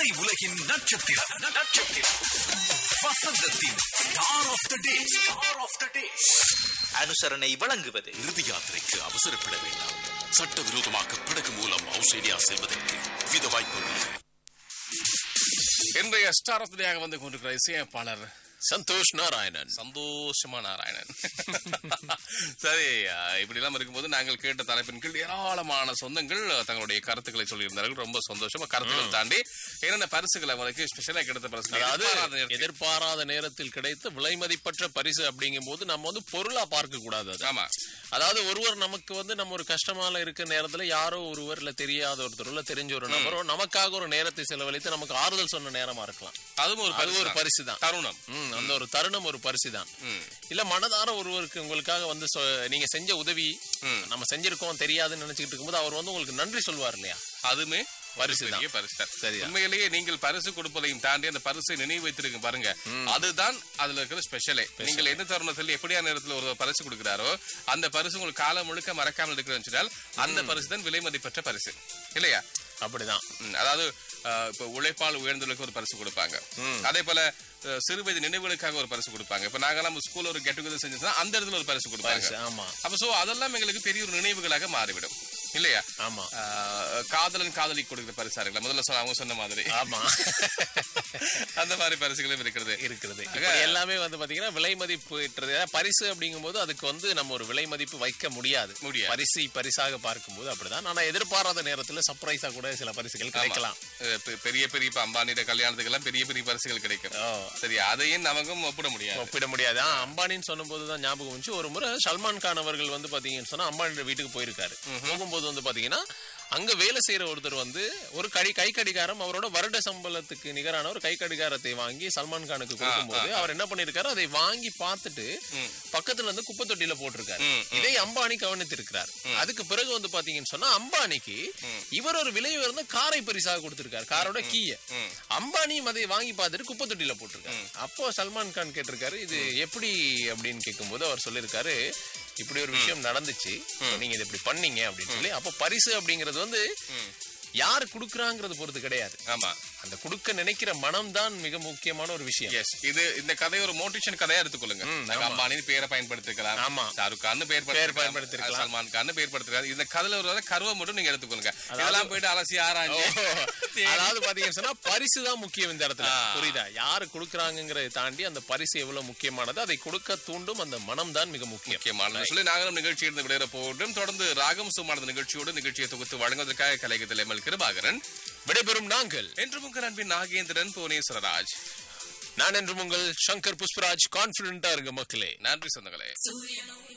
திரை உலகின் நட்சத்திரம் நட்சத்திரம் வசந்தத்தின் star of the day star of the day அனுசரணை வழங்குவது இறுதி யாத்திரைக்கு அவசரப்பட வேண்டாம் சட்டவிரோதமாக படகு மூலம் ஆஸ்திரேலியா செல்வதற்கு வித வாய்ப்புள்ளது இன்றைய ஸ்டார் ஆஃப் டேயாக வந்து கொண்டிருக்கிற இசையமைப்பாளர் சந்தோஷ் நாராயணன் சந்தோஷமா நாராயணன் சரி அஹ், இப்படி எல்லாம் இருக்கும்போது நாங்கள் கேட்ட தலைப்பின் கீழ் ஏராளமான சொந்தங்கள் தங்களுடைய கருத்துக்களை சொல்லியிருந்தார்கள் ரொம்ப சந்தோஷமா கருத்துக்கள் தாண்டி என்னென்ன பரிசுகள் அவங்களுக்கு ஸ்பெஷலா கிடைத்த பரிசுகள் அதாவது எதிர்பாராத நேரத்தில். எதிர்பாராத நேரத்தில் கிடைத்த விலை மதிப்பற்ற பரிசு அப்படிங்கும் போது நம்ம வந்து பொருளா பார்க்க கூடாது அது. ஆமா அதாவது ஒருவர் நமக்கு வந்து நம்ம ஒரு கஷ்டமான இருக்க நேரத்துல யாரோ ஒருவர் இல்ல தெரியாத ஒருத்தர் இல்ல தெரிஞ்ச ஒரு நபரோ நமக்காக ஒரு நேரத்தை செலவழித்து நமக்கு ஆறுதல் சொன்ன நேரமா இருக்கலாம் அதுவும் ஒரு அது ஒரு பரிசு தான் தருணம் ம், அந்த ஒரு தருணம் ஒரு பரிசு தான் ம். இல்ல மனதார ஒருவருக்கு உங்களுக்காக வந்து சொ- நீங்க செஞ்ச உதவி நம்ம செஞ்சிருக்கோம் தெரியாதுன்னு நினைச்சிட்டு இருக்கும்போது அவர் வந்து உங்களுக்கு நன்றி சொல்வார் இல்லையா அதுமே பரிசு ஒரு தான். பெரிய பரிசு தான். சரிதான். உண்மையிலேயே நீங்கள் பரிசு கொடுப்பதையும் தாண்டி அந்த பரிசை நினைவு வைத்திருக்க பாருங்க அதுதான் அதுல இருக்கிற ஸ்பெஷலே நீங்கள் எந்த தருணத்தில் எப்படியான நேரத்தில் ஒரு பரிசு கொடுக்கிறாரோ அந்த பரிசு உங்களுக்கு காலம் முழுக்க மறக்காமல் இருக்கிறதுன்னு சொன்னால் அந்த பரிசு தான் விலை மதிப்பற்ற பரிசு இல்லையா அப்படிதான் ம், அதாவது அஹ், இப்ப உழைப்பால் உயர்ந்தவர்களுக்கு ஒரு பரிசு கொடுப்பாங்க அதே போல அஹ், சிறுவயது நினைவுகளுக்காக ஒரு பரிசு கொடுப்பாங்க இப்ப நாங்க நம்ம ஸ்கூல்ல ஒரு கெட் டுகெதர் செஞ்சோம்னா அந்த இடத்துல ஒரு பரிசு கொடுப்பாங்க பரிசு ஆமா அப்ப சோ அதெல்லாம் எங்களுக்கு பெரிய ஒரு நினைவுகளாக மாறிவிடும் இல்லையா ஆமா ஆஹ் காதலன் காதலி கொடுக்கிற பரிசா இருக்குல்ல முதல்ல சொன்ன அவங்க சொன்ன மாதிரி ஆமா அந்த மாதிரி பரிசுகளும் இருக்கிறது இருக்கிறது இப்படி எல்லாமே வந்து பாத்தீங்கன்னா விலை மதிப்புன்றது ஏன்னா பரிசு அப்படிங்கும்போது அதுக்கு வந்து நம்ம ஒரு விலை மதிப்பு வைக்க முடியாது முடியாது. பரிசு பரிசாக பார்க்கும்போது அப்படிதான் ஆனா எதிர்பாராத நேரத்துல சர்ப்ரைஸா கூட சில பரிசுகள் கிடைக்கலாம் அஹ் பெ- பெரிய பெரிய இப்ப அம்பானியோட கல்யாணத்துக்கு எல்லாம் பெரிய பெரிய பரிசுகள் கிடைக்கும் ஓ. சரி அதையும் நமக்கும் ஒப்பிட முடியாது ஒப்பிட முடியாது ஆ, அம்பானின்னு சொன்னபோது தான் ஞாபகம் வந்துச்சு ஒரு முறை சல்மான் கான் அவர்கள் வந்து பாத்தீங்கன்னு சொன்னா அம்பானியோட வீட்டுக்கு போயிருக்காரு போகும்போது வந்து பாத்தீங்கன்னா அங்க வேலை செய்யற ஒருத்தர் வந்து ஒரு கடி கை கடிகாரம் அவரோட வருட சம்பளத்துக்கு நிகரான ஒரு கை கடிகாரத்தை வாங்கி சல்மான் கானுக்கு கொடுக்கும்போது அவர் என்ன பண்ணிருக்காரு அதை வாங்கி பார்த்துட்டு பக்கத்துல இருந்து குப்பை தொட்டியில போட்டிருக்காரு ம், இதை அம்பானி கவனித்திருக்கிறார் அதுக்கு பிறகு வந்து பாத்தீங்கன்னு சொன்னா அம்பானிக்கு இவர் ஒரு விலை உயர்ந்த காரை பரிசாக கொடுத்திருக்காரு காரோட கீய அம்பானியும் அதை வாங்கி பார்த்துட்டு குப்பை தொட்டியில போட்டிருக்காரு அப்போ சல்மான் கான் கேட்டிருக்காரு இது எப்படி அப்படின்னு கேட்கும்போது அவர் சொல்லியிருக்காரு இப்படி ஒரு விஷயம் நடந்துச்சு So நீங்க இது இப்படி பண்ணீங்க அப்படின்னு சொல்லி அப்போ பரிசு அப்படிங்கிறது வந்து யார் குடுக்குறாங்கிறது பொறுத்து கிடையாது ஆமா அந்த கொடுக்க நினைக்கிற மனம் தான் மிக முக்கியமான ஒரு விஷயம் எஸ் இது இந்த கதை ஒரு மோட்டிவேஷன் கதையா எடுத்துக்கொள்ளுங்க நாங்க அம்பானி பேரை பயன்படுத்திருக்கலாம் ஆமா. ஷாருக் கான் பேர் பேர் பயன்படுத்திருக்கலாம். சல்மான் கான் பேர் படுத்திருக்காரு இந்த கதையில ஒரு கருவை மட்டும் நீங்க எடுத்துக்கொள்ளுங்க இதெல்லாம் போயிட்டு அலசி ஆராய்ஞ்சு அதாவது பாத்தீங்கன்னு சொன்னா பரிசு தான் முக்கியம் இந்த இடத்துல புரியுதா யாரு கொடுக்குறாங்கிறதை தாண்டி அந்த பரிசு எவ்வளவு முக்கியமானது அதை கொடுக்க தூண்டும் அந்த மனம் தான் மிக முக்கியம் முக்கியமான சொல்லி நாங்களும் நிகழ்ச்சி இருந்து விடையிற போட்டும் தொடர்ந்து ராகம் சுமானது நிகழ்ச்சியோடு நிகழ்ச்சியை தொகுத்து வழங்குவதற்காக கலைகத்தில் எம்எல் கிருபாகரன் விடைபெறும் நாங்கள் என்று உங்கள் அன்பின் நாகேந்திரன் புவனேஸ்வரராஜ் நான் என்று உங்கள் சங்கர் புஷ்பராஜ் கான்பிடண்டா இருங்க மக்களே நன்றி சொந்தங்களே